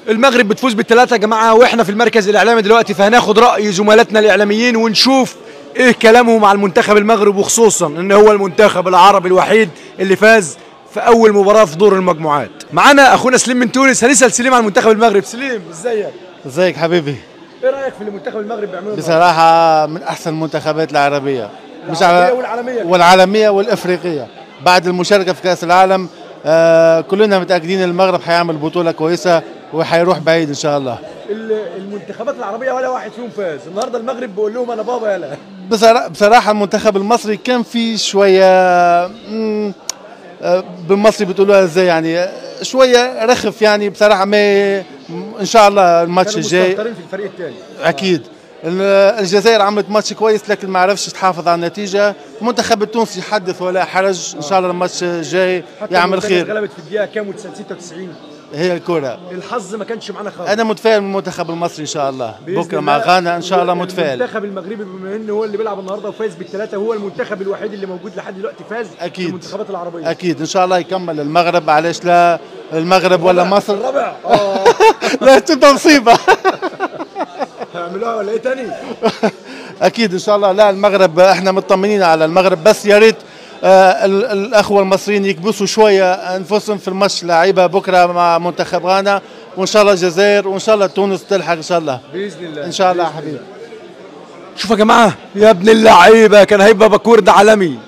المغرب بتفوز بالثلاثه يا جماعه واحنا في المركز الاعلامي دلوقتي فهناخد راي زملاتنا الاعلاميين ونشوف ايه كلامهم عن المنتخب المغرب وخصوصا ان هو المنتخب العربي الوحيد اللي فاز في اول مباراه في دور المجموعات معانا اخونا سليم من تونس هنسال سليم عن منتخب المغرب سليم ازيك ازيك حبيبي ايه رايك في المنتخب المغرب بيعملوا بصراحة من أحسن المنتخبات العربية مش العربية على والعالمية. والعالمية والإفريقية بعد المشاركة في كأس العالم آه كلنا متأكدين المغرب حيعمل بطولة كويسة وحيروح بعيد إن شاء الله ال- المنتخبات العربيه ولا واحد فيهم فاز النهارده المغرب بيقول لهم انا بابا يلا بصراحة, بصراحة المنتخب المصري كان في شوية مم، آه، بالمصري بتقولوها ازاي يعني آه، شوية رخف يعني بصراحة ما إن شاء الله الماتش كانوا الجاي مستهترين في الفريق الثاني اكيد ال- الجزائر عملت ماتش كويس لكن ما عرفش تحافظ على النتيجه المنتخب التونسي حدث ولا حرج ان شاء الله الماتش الجاي يعمل خير غلبت في الدقيقه كام 96 هي الكره الحظ ما كانش معانا خالص انا متفائل من المنتخب المصري ان شاء الله بإذن بكره مع الله. غانا ان شاء الله متفائل المنتخب المغربي بما انه هو اللي بيلعب النهارده وفاز بالثلاثه هو المنتخب الوحيد اللي موجود لحد دلوقتي فاز أكيد. في المنتخبات العربيه اكيد ان شاء الله يكمل المغرب علاش لا المغرب ولا مصر الرابع اه لا تبقى مصيبه هيعملوها ولا ايه تاني اكيد ان شاء الله لا المغرب احنا مطمنين على المغرب بس يا ريت آه، ال- الاخوه المصريين يكبسوا شويه انفسهم في الماتش لعيبه بكره مع منتخب غانا وان شاء الله الجزائر وان شاء الله تونس تلحق ان شاء الله باذن الله ان شاء الله يا حبيبي شوف يا جماعه يا ابن اللعيبه كان هيبقى باكور ده عالمي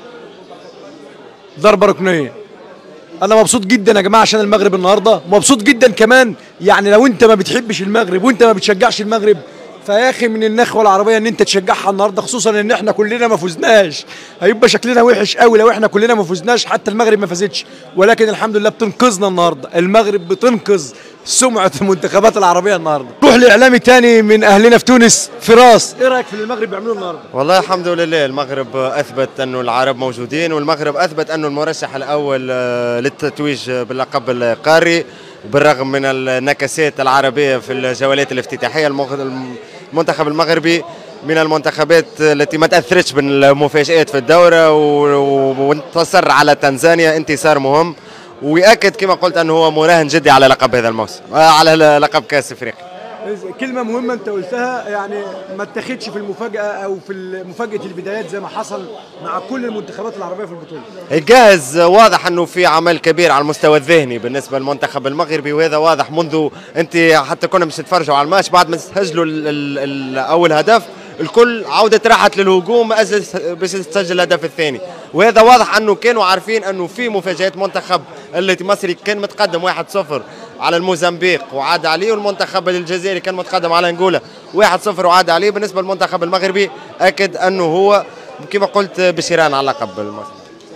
ضربه ركنيه انا مبسوط جدا يا جماعه عشان المغرب النهارده مبسوط جدا كمان يعني لو انت ما بتحبش المغرب وانت ما بتشجعش المغرب فيا اخي من النخوه العربيه ان انت تشجعها النهارده خصوصا ان احنا كلنا ما فزناش هيبقى شكلنا وحش قوي لو احنا كلنا ما فزناش حتى المغرب ما فازتش ولكن الحمد لله بتنقذنا النهارده المغرب بتنقذ سمعه المنتخبات العربيه النهارده روح لاعلامي تاني من اهلنا في تونس فراس ايه رايك في اللي المغرب بيعملوه النهارده والله الحمد لله المغرب اثبت انه العرب موجودين والمغرب اثبت انه المرشح الاول آه، للتتويج باللقب القاري بالرغم من النكسات العربيه في الجولات الافتتاحيه المغ- المنتخب المغربي من المنتخبات التي ما تاثرتش بالمفاجات في الدوره و- و- وانتصر على تنزانيا انتصار مهم ويأكد كما قلت انه هو مراهن جدي على لقب هذا الموسم آه، على لقب كاس افريقيا كلمة مهمة أنت قلتها يعني ما اتخذش في المفاجأة أو في مفاجأة البدايات زي ما حصل مع كل المنتخبات العربية في البطولة. الجاهز واضح انه في عمل كبير على المستوى الذهني بالنسبه للمنتخب المغربي وهذا واضح منذ انت حتى كنا مش نتفرجوا على الماتش بعد ما سجلوا ال- ال- ال- اول هدف الكل عودة راحت للهجوم أجل باش تسجل الهدف الثاني وهذا واضح انه كانوا عارفين انه في مفاجآت منتخب التي مصري كان متقدم 1-0 على الموزمبيق وعاد عليه والمنتخب الجزائري كان متقدم على انجولا 1-0 وعاد عليه بالنسبه للمنتخب المغربي اكد انه هو كما قلت بشيران على اللقب المصري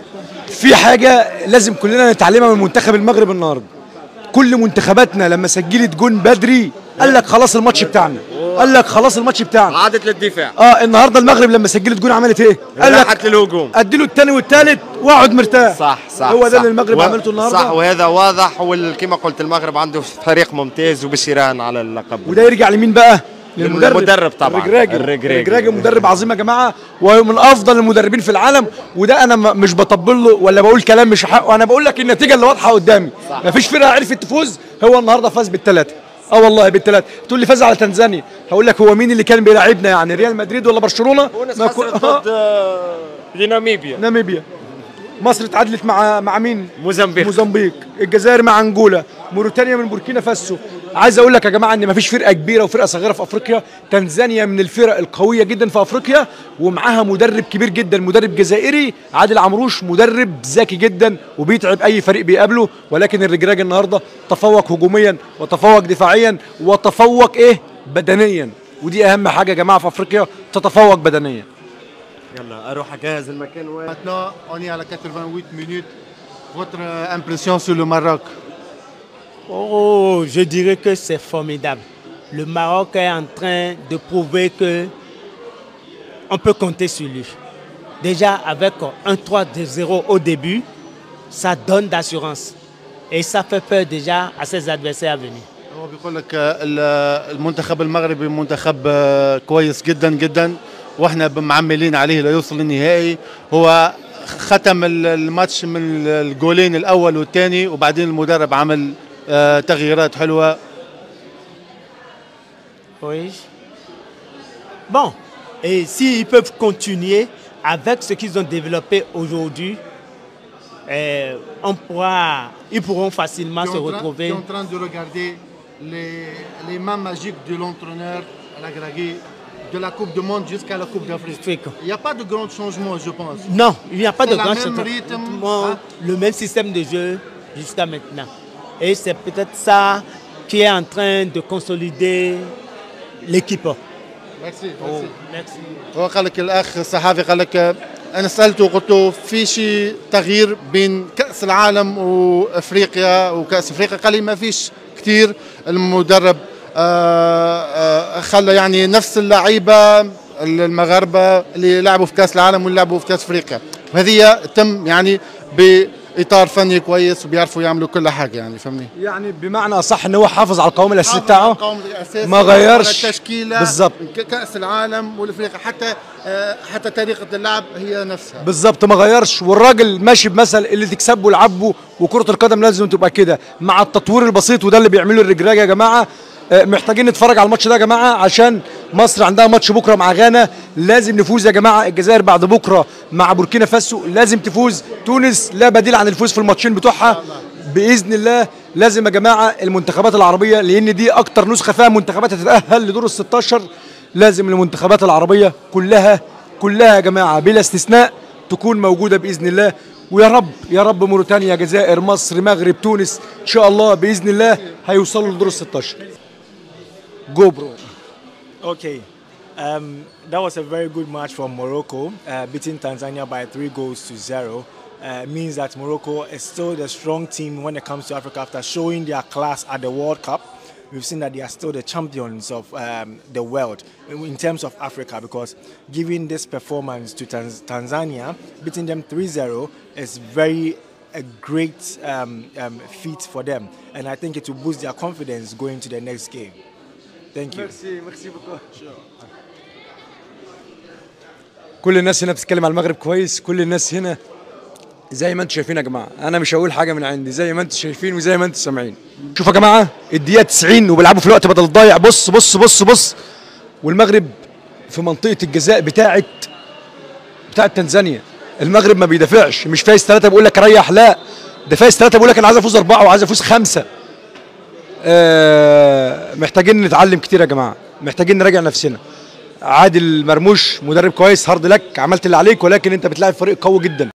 في حاجة لازم كلنا نتعلمها من منتخب المغرب النهاردة. كل منتخباتنا لما سجلت جون بدري قال لك خلاص الماتش بتاعنا. قال لك خلاص الماتش بتاعنا. عادت للدفاع اه النهارده المغرب لما سجلت جون عملت ايه؟ قال لك راحت للهجوم اديله الثاني والثالث واقعد مرتاح. صح صح هو ده صح. اللي المغرب و- عملته النهارده. صح وهذا واضح وكما قلت المغرب عنده فريق ممتاز وبشيران على اللقب وده يرجع لمين بقى؟ للمدرب للمدرب طبعاً. الرجراجي الرجراجي. الرجراجي مدرب عظيم يا جماعه ومن افضل المدربين في العالم وده انا م- مش بطبل له ولا بقول كلام مش حقه انا بقول لك النتيجه اللي واضحه قدامي مفيش فرقه عرفت تفوز هو النهارده فاز بالثلاثه اه والله بالثلاثه تقول لي فاز على تنزانيا هقول لك هو مين اللي كان بيلاعبنا يعني ريال مدريد ولا برشلونه ما كو- آه، ناميبيا ناميبيا مصر اتعادلت مع مع مين موزمبيق موزمبيق الجزائر مع انجولا موريتانيا من بوركينا فاسو عايز اقول لك يا جماعه ان مفيش فرقه كبيره وفرقه صغيره في افريقيا تنزانيا من الفرق القويه جدا في افريقيا ومعاها مدرب كبير جدا مدرب جزائري عادل عمروش مدرب ذكي جدا وبيتعب اي فريق بيقابله ولكن الرجراج النهارده تفوق هجوميا وتفوق دفاعيا وتفوق ايه بدنيا ودي اهم حاجه يا جماعه في افريقيا تتفوق بدنيا يلا اروح اجهز المكان وين Maintenant, on est à la 88 minutes. Votre euh, impression sur le Maroc Oh, je dirais que c'est formidable. Le Maroc est en train de prouver que on peut compter sur lui. Déjà avec un 3-0 au début, ça donne d'assurance. Et ça fait peur déjà à ses adversaires à venir. هو بيقول لك آه، ال- المنتخب المغربي منتخب آه، كويس جدا جدا واحنا معملين عليه ليوصل للنهائي هو ختم ال- الماتش من الجولين الاول والثاني وبعدين المدرب عمل آه، تغييرات حلوه Oui. Bon, et s'ils peuvent continuer avec ce qu'ils ont développé aujourd'hui, euh, on pourra, ils pourront facilement se retrouver. en train de regarder les, les mains magiques de l'entraîneur Lagragui de la Coupe du Monde jusqu'à la Coupe d'Afrique. Afrique. Il n'y a pas de grands changements, je pense. Non, il n'y a pas C'est de la grand même changement. rythme, hein. Le même système de jeu jusqu'à maintenant. Et c'est peut-être ça qui est en train de consolider l'équipe. Merci, Oh, merci. هو قال لك الاخ الصحافي قال لك انا سالته قلت له في شيء تغيير بين كاس العالم وافريقيا وكاس افريقيا قال لي ما فيش كثير المدرب آه، آه، خلى يعني نفس اللعيبه المغاربه اللي لعبوا في كاس العالم واللي لعبوا في كاس افريقيا وهذه تم يعني باطار فني كويس وبيعرفوا يعملوا كل حاجه يعني فهمني يعني بمعنى اصح ان هو حافظ على القوام الاساسي بتاعه القوم الأساسي ما غيرش. على التشكيله بالظبط. ك- كاس العالم والافريقيا حتى آه، حتى طريقه اللعب هي نفسها بالظبط ما غيرش والراجل ماشي بمثل اللي تكسبه العبه وكره القدم لازم تبقى كده مع التطوير البسيط وده اللي بيعمله الرجراج يا جماعه آه، محتاجين نتفرج على الماتش ده يا جماعه عشان مصر عندها ماتش بكره مع غانا لازم نفوز يا جماعه الجزائر بعد بكره مع بوركينا فاسو لازم تفوز تونس لا بديل عن الفوز في الماتشين بتوعها باذن الله لازم يا جماعه المنتخبات العربيه لان دي اكتر نسخه فيها منتخبات هتتاهل لدور ال 16 لازم المنتخبات العربيه كلها كلها يا جماعه بلا استثناء تكون موجوده باذن الله ويا رب يا رب موريتانيا جزائر مصر مغرب تونس ان شاء الله باذن الله هيوصلوا لدور ال 16 جو برو Okay. Um, that was a very good match from Morocco, uh, beating Tanzania by three goals to zero. Uh, means that Morocco is still the strong team when it comes to Africa after showing their class at the World Cup. We've seen that they are still the champions of um, the world in in terms of Africa because giving this performance to Tanz- Tanzania, beating them 3 0 is very a great um, um, feat for them. And I think it will boost their confidence going to the next game. Thank you. كل الناس هنا بتتكلم على المغرب كويس كل الناس هنا زي ما انتم شايفين يا جماعه انا مش هقول حاجه من عندي زي ما انتم شايفين وزي ما انتم سامعين شوفوا يا جماعه الدقيقه 90 وبيلعبوا في الوقت بدل الضايع بص بص بص بص والمغرب في منطقه الجزاء بتاعه بتاعه تنزانيا المغرب ما بيدافعش مش فايز ثلاثه بيقول لك ريح لا ده فايز ثلاثه بيقول لك انا عايز افوز اربعه وعايز افوز خمسه آه محتاجين نتعلم كتير يا جماعه محتاجين نراجع نفسنا عادل مرموش مدرب كويس هارد لك عملت اللي عليك ولكن انت بتلاعب فريق قوي جدا